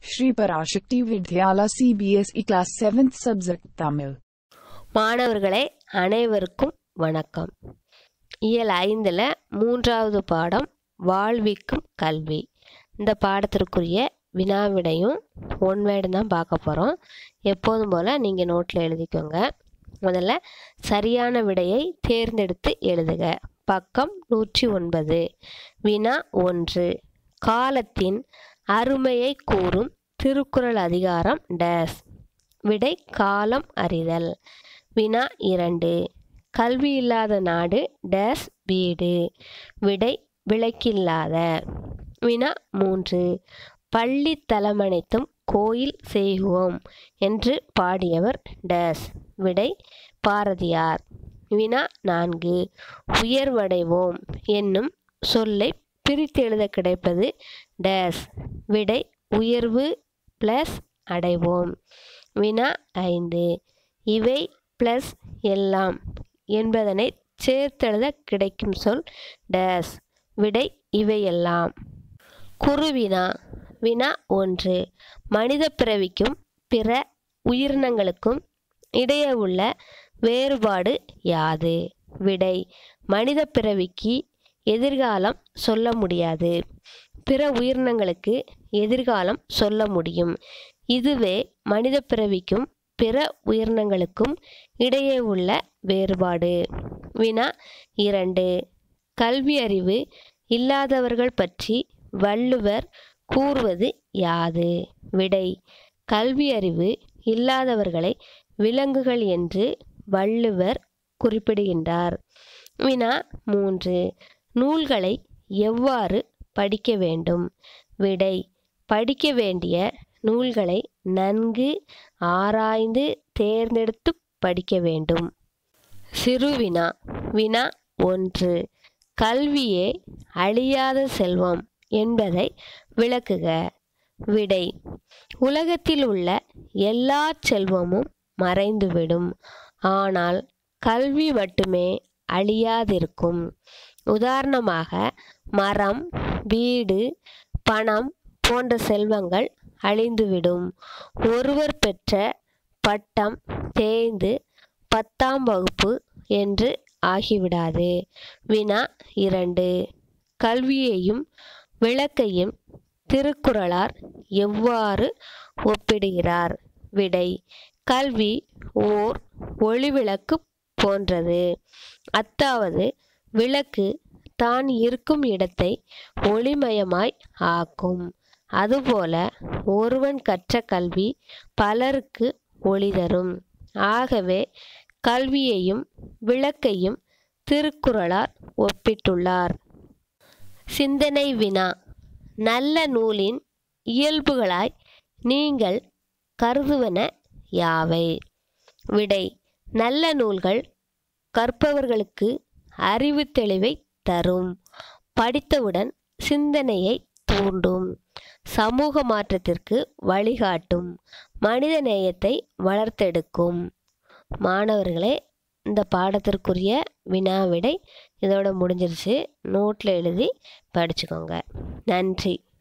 Shri Parashakti Vidyala CBSE Class 7th Subject Tamil. மாணவர்களே அனைவருக்கும் வணக்கம் இயல் ஐந்தில் மூன்றாவது பாடம் வாழ்விக்கும் கல்வி இந்த பாடத்திற்குரிய வினாவிடையும் ஒன் வேர்டு தான் பார்க்க போகிறோம் எப்போதும் போல் நீங்கள் நோட்டில் எழுதிக்கோங்க முதல்ல சரியான விடையை தேர்ந்தெடுத்து எழுதுக பக்கம் நூற்றி ஒன்பது வினா ஒன்று காலத்தின் அருமையை கூறும் திருக்குறள் அதிகாரம் டேஸ் விடை காலம் அறிதல் வினா இரண்டு கல்வி இல்லாத நாடு டேஸ் வீடு விடை விளக்கில்லாத வினா மூன்று பள்ளி தலமனைத்தும் கோயில் செய்குவோம் என்று பாடியவர் டேஸ் விடை பாரதியார் வினா நான்கு உயர்வடைவோம் என்னும் சொல்லை பிரித்து எழுத கிடைப்பது டேஸ் விடை உயர்வு ப்ளஸ் அடைவோம் வினா ஐந்து இவை ப்ளஸ் எல்லாம் என்பதனை சேர்த்தெழுத கிடைக்கும் சொல் டேஸ் விடை இவையெல்லாம் குருவினா வினா ஒன்று மனித பிறவிக்கும் பிற உயிரினங்களுக்கும் இடையே உள்ள வேறுபாடு யாது விடை மனித பிறவிக்கு எதிர்காலம் சொல்ல முடியாது பிற உயிரினங்களுக்கு எதிர்காலம் சொல்ல முடியும் இதுவே மனித பிறவிக்கும் பிற உயிரினங்களுக்கும் இடையே உள்ள வேறுபாடு வினா இரண்டு கல்வி அறிவு இல்லாதவர்கள் பற்றி வள்ளுவர் கூறுவது யாது விடை கல்வி அறிவு இல்லாதவர்களை விலங்குகள் என்று வள்ளுவர் குறிப்பிடுகின்றார் வினா மூன்று நூல்களை எவ்வாறு படிக்க வேண்டும் விடை படிக்க வேண்டிய நூல்களை நன்கு ஆராய்ந்து தேர்ந்தெடுத்து படிக்க வேண்டும் சிறுவினா வினா ஒன்று கல்வியே அழியாத செல்வம் என்பதை விளக்குக விடை உலகத்தில் உள்ள எல்லா செல்வமும் மறைந்துவிடும் ஆனால் கல்வி மட்டுமே அழியாதிருக்கும் உதாரணமாக மரம் வீடு பணம் போன்ற செல்வங்கள் அழிந்துவிடும் ஒருவர் பெற்ற பட்டம் தேய்ந்து பத்தாம் வகுப்பு என்று ஆகிவிடாது வினா இரண்டு கல்வியையும் விளக்கையும் திருக்குறளார் எவ்வாறு ஒப்பிடுகிறார் விடை கல்வி ஓர் ஒளிவிளக்கு போன்றது அத்தாவது விளக்கு தான் இருக்கும் இடத்தை ஒளிமயமாய் ஆக்கும் அதுபோல ஒருவன் கற்ற கல்வி பலருக்கு ஒளி தரும் ஆகவே கல்வியையும் விளக்கையும் திருக்குறளார் ஒப்பிட்டுள்ளார் சிந்தனை வினா நல்ல நூலின் இயல்புகளாய் நீங்கள் கருதுவன யாவை விடை நல்ல நூல்கள் கற்பவர்களுக்கு அறிவு தெளிவை தரும் படித்தவுடன் சிந்தனையை தூண்டும் சமூக மாற்றத்திற்கு வழிகாட்டும் மனித நேயத்தை வளர்த்தெடுக்கும் மாணவர்களே இந்த பாடத்திற்குரிய வினாவிடை இதோட முடிஞ்சிருச்சு நோட்டில் எழுதி படிச்சுக்கோங்க நன்றி